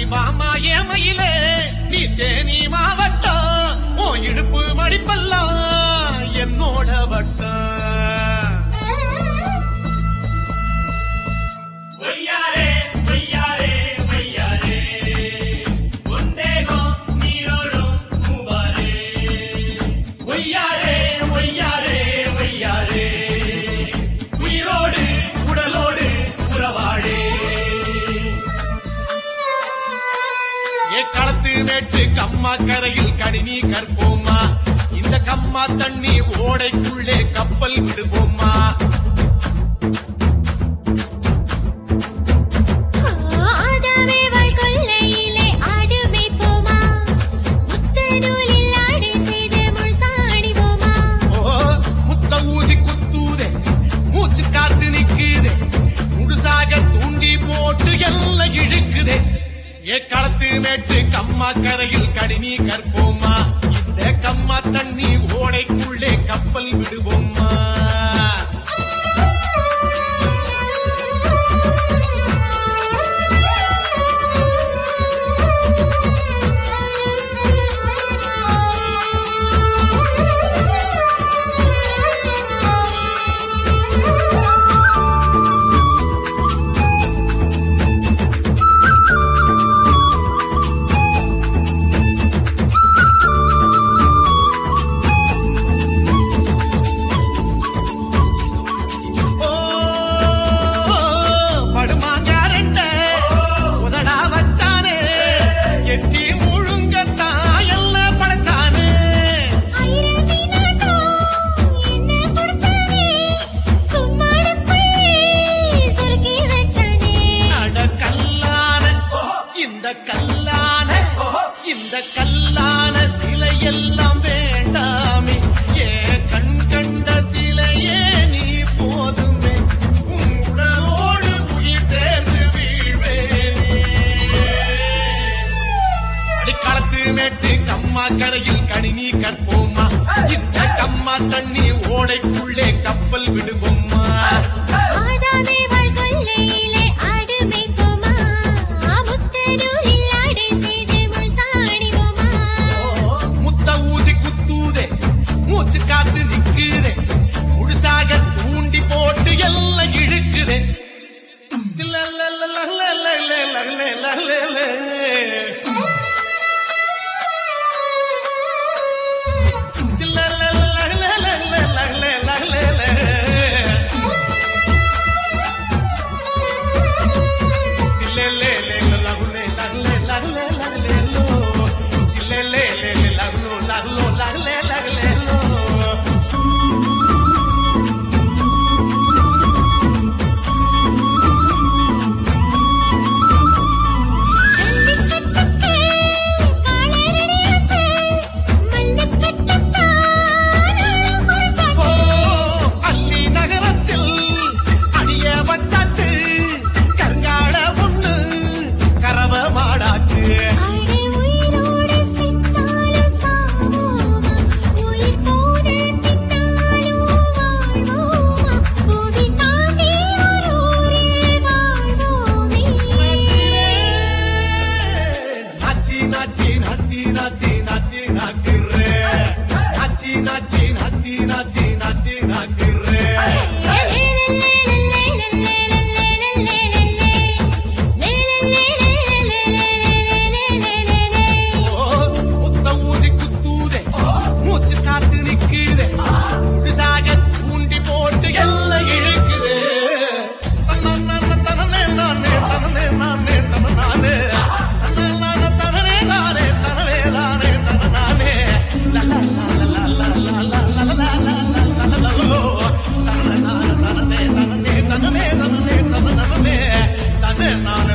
வாமா ஏமையிலே நீ தேனி மாவட்டம் உன் இடுப்பு மடிப்பெல்லாம் என்னோட வட்டம் ஒய்யாரே ஒய்யாரே ஒய்யாரே உந்தேகம் நீரோடும் மூவாரே ஒய்யாரே ஒய்யாரே ஒய்யாரே உயிரோடு உடலோடு உறவாடே ஏ களத்து மேட்டு கம்மா கரையில் கணினி கற்போமா இந்த கம்மா தண்ணி ஓடைக்குள்ளே கப்பல் விடுவோமா ஆதாமே வாழ் கொல்லையிலே ஆடு மேய்ப்போமா முத்து நூலில் ஆடை செய்து முழுசாணிவோமா ஓ முத்த ஊசி குத்தூதே மூச்சு காத்து நிக்குதே முழுசாக தூண்டி போட்டு எல்லாம் இழுக்குதே ஏ களத்து மேட்டு கம்மா கரையில் கடினி கற்போமா இந்த கம்மா தண்ணி ஓடைக்குள்ளே கப்பல் விடுவோமா ஓ படுமாங்காரண்ட உதடா வச்சானே எச்சி முழுங்கத்தான் எல்லாம் படைச்சானே ஐரத்தி நாட்டம் என்ன புடிச்சதே சும்மாடுக்குள்ளே சுருக்கி வச்சானே அட கல்லான இந்த கல்லான இந்த கல்லான சிலையெல்லாம் வேண்டாமே ஏ கண் கண்ட சிலையே நீ போதுமே உன் உடலோடு உயிர் சேர்ந்து வீழ்வேனே அடிக்காலத்து மேட்டு கம்மா கரையில் கணினி கற்போமா இந்த கம்மா தண்ணி ஓடைக்குள்ளே கப்பல் விடுவோமா ஆதாமே வாழ் கொல்லையிலே ஆடு மேய்ப்போமா முத்து நூலில் ஆடை செய்து முழுசாணிவோமா முத்த ஊசி குத்தூதே மூச்சு காத்து நிக்குதே முழுசாக தூண்டி போட்டு எல்லாம் இழுக்குதே ஜல்லிக்கட்டுக்கு காலரடியாச்சு மல்லுக்கட்டுத்தான் ஆழம் குறைச்சாச்சு பள்ளி நகரத்தில் அடிய வச்சாச்சு கருங்காட ஒண்ணு கரவ மாடாச்சு அடே உயிரோடு செத்தாலும் சாவோமா உயிர் போன பின்னாலும் வாழ்வோமா புவி தாண்டி ஒரு ஊரில் வாழ்வோமே நாச்சி நாச்சி நாச்சி நாச்சி நாச்சி நாச்சி ரே நாச்சி நாச்சி நாச்சி நாச்சி நாச்சி நாச்சி ரே ஓ முத்த ஊசி குத்தூதே மூச்சு காத்து நிக்குதே முழுசாக தூண்டி போட்டு எல்லாம் இழுக்குதே தன்னன்னன்ன தனனே நானே தனனே நானே தனநானே தன்னன்னன்ன தனனே நானே தனனே நானே தனநானே லா லா லா லா லா லா லா லா லா லா லா லா லா லா தனனே நானே தனனே தனனே தனனே தனனே தனனே தனனே தனனே நானே